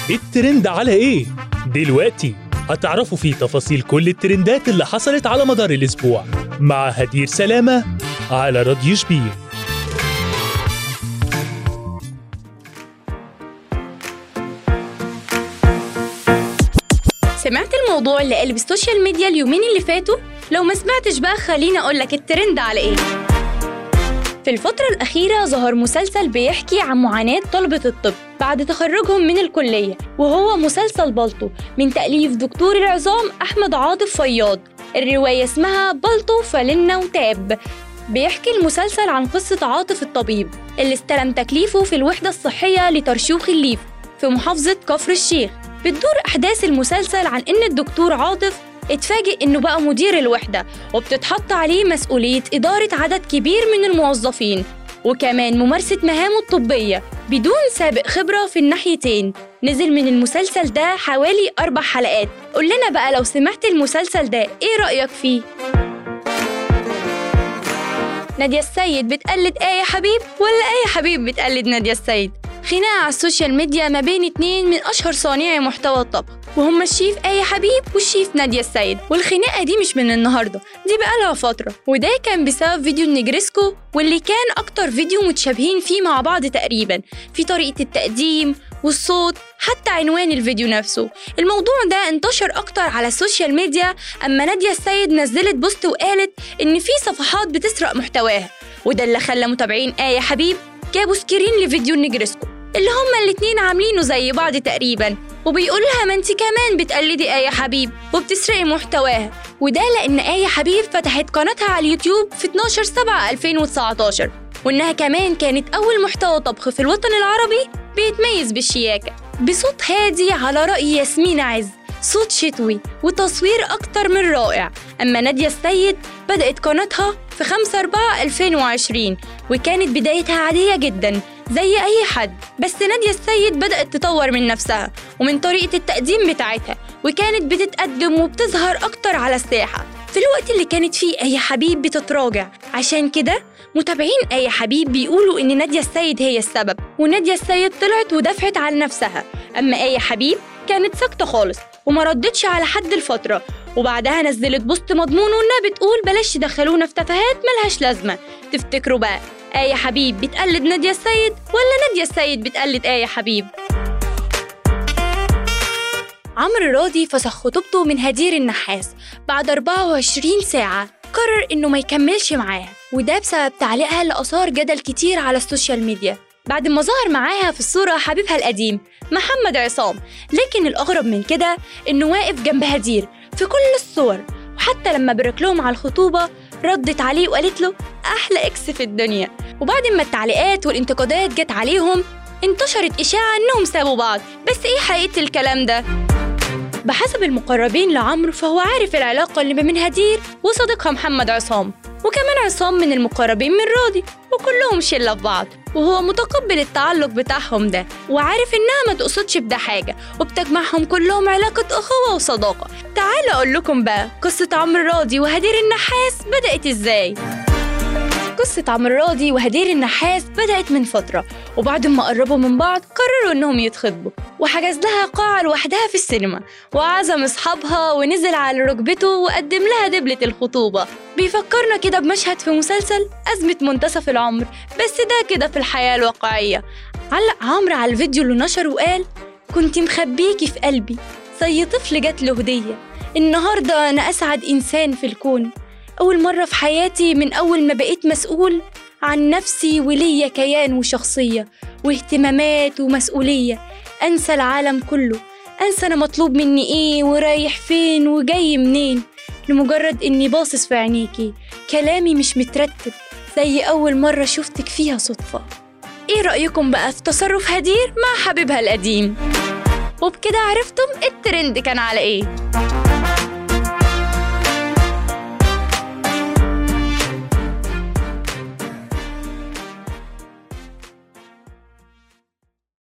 الترند على ايه؟ دلوقتي هتعرفوا فيه تفاصيل كل الترندات اللي حصلت على مدار الأسبوع مع هدير سلامة على راديو شبيه سمعت الموضوع اللي قلب السوشيال ميديا اليومين اللي فاتوا؟ لو ما سمعتش بقى خليني أقولك الترند على إيه في الفترة الأخيرة ظهر مسلسل بيحكي عن معاناة طلبة الطب بعد تخرجهم من الكلية وهو مسلسل بالطو من تأليف دكتور العظام أحمد عاطف فياض الرواية اسمها بالطو فلنا وتاب بيحكي المسلسل عن قصة عاطف الطبيب اللي استلم تكليفه في الوحدة الصحية لترشيخ الليف في محافظة كفر الشيخ بتدور أحداث المسلسل عن إن الدكتور عاطف اتفاجئ إنه بقى مدير الوحدة وبتتحط عليه مسؤولية إدارة عدد كبير من الموظفين وكمان ممارسة مهامه الطبية بدون سابق خبرة في الناحيتين نزل من المسلسل ده حوالي أربع حلقات قول لنا بقى لو سمعت المسلسل ده إيه رأيك فيه؟ نادية السيد بتقلد آية حبيب ولا آية حبيب بتقلد نادية السيد؟ خناقة على السوشيال ميديا ما بين اتنين من أشهر صانعي محتوى الطبخ وهما الشيف آية حبيب والشيف نادية السيد والخناقة دي مش من النهاردة دي بقالها فترة وده كان بسبب فيديو النجريسكو واللي كان أكتر فيديو متشابهين فيه مع بعض تقريبا في طريقة التقديم والصوت حتى عنوان الفيديو نفسه الموضوع ده انتشر أكتر على السوشيال ميديا أما نادية السيد نزلت بوست وقالت إن في صفحات بتسرق محتواها وده اللي خلى متابعين آية حبيب جابوا سكرين لفيديو النجريسكو اللي هما الاتنين عاملينه زي بعض تقريبا وبيقول لها ما انت كمان بتقلدي آية حبيب وبتسرقي محتواها وده لأن آية حبيب فتحت قناتها على اليوتيوب في 12 7 2019 وإنها كمان كانت أول محتوى طبخ في الوطن العربي بيتميز بالشياكة بصوت هادي على رأي ياسمين عز صوت شتوي وتصوير أكتر من رائع أما نادية السيد بدأت قناتها في 5 4 2020 وكانت بدايتها عادية جدا زي أي حد بس نادية السيد بدأت تطور من نفسها ومن طريقة التقديم بتاعتها وكانت بتتقدم وبتظهر أكتر على الساحة في الوقت اللي كانت فيه آية حبيب بتتراجع عشان كده متابعين آية حبيب بيقولوا إن نادية السيد هي السبب ونادية السيد طلعت ودافعت عن نفسها أما آية حبيب كانت ساكتة خالص وما ردتش على حد الفترة وبعدها نزلت بوست مضمون وإنها بتقول بلاش تدخلونا في تفاهات ملهاش لازمة تفتكروا بقى آية حبيب بتقلد نادية السيد ولا نادية السيد بتقلد آية حبيب؟ عمرو راضي فسخ خطوبته من هدير النحاس بعد 24 ساعة قرر إنه ما يكملش معاها وده بسبب تعليقها اللي أثار جدل كتير على السوشيال ميديا بعد ما ظهر معاها في الصورة حبيبها القديم محمد عصام لكن الأغرب من كده إنه واقف جنب هدير في كل الصور وحتى لما بارك لهم على الخطوبة ردت عليه وقالت له أحلى إكس في الدنيا وبعد ما التعليقات والانتقادات جت عليهم انتشرت إشاعة إنهم سابوا بعض بس إيه حقيقة الكلام ده؟ بحسب المقربين لعمرو فهو عارف العلاقة اللي ما بين هدير وصديقها محمد عصام وكمان عصام من المقربين من راضي وكلهم شلة في بعض وهو متقبل التعلق بتاعهم ده وعارف إنها ما تقصدش بده حاجة وبتجمعهم كلهم علاقة أخوة وصداقة تعالوا أقول لكم بقى قصة عمرو راضي وهدير النحاس بدأت إزاي قصة عمرو راضي وهدير النحاس بدأت من فترة وبعد ما قربوا من بعض قرروا إنهم يتخطبوا وحجز لها قاعة لوحدها في السينما وعزم أصحابها ونزل على ركبته وقدم لها دبلة الخطوبة بيفكرنا كده بمشهد في مسلسل أزمة منتصف العمر بس ده كده في الحياة الواقعية علق عمرو على الفيديو اللي نشره وقال كنت مخبيكي في قلبي زي طفل جات له هدية النهاردة أنا أسعد إنسان في الكون أول مرة في حياتي من أول ما بقيت مسؤول عن نفسي وليا كيان وشخصية واهتمامات ومسؤولية أنسى العالم كله أنسى أنا مطلوب مني إيه ورايح فين وجاي منين لمجرد إني باصص في عينيكي كلامي مش مترتب زي أول مرة شفتك فيها صدفة إيه رأيكم بقى في تصرف هدير مع حبيبها القديم؟ وبكده عرفتم الترند كان على إيه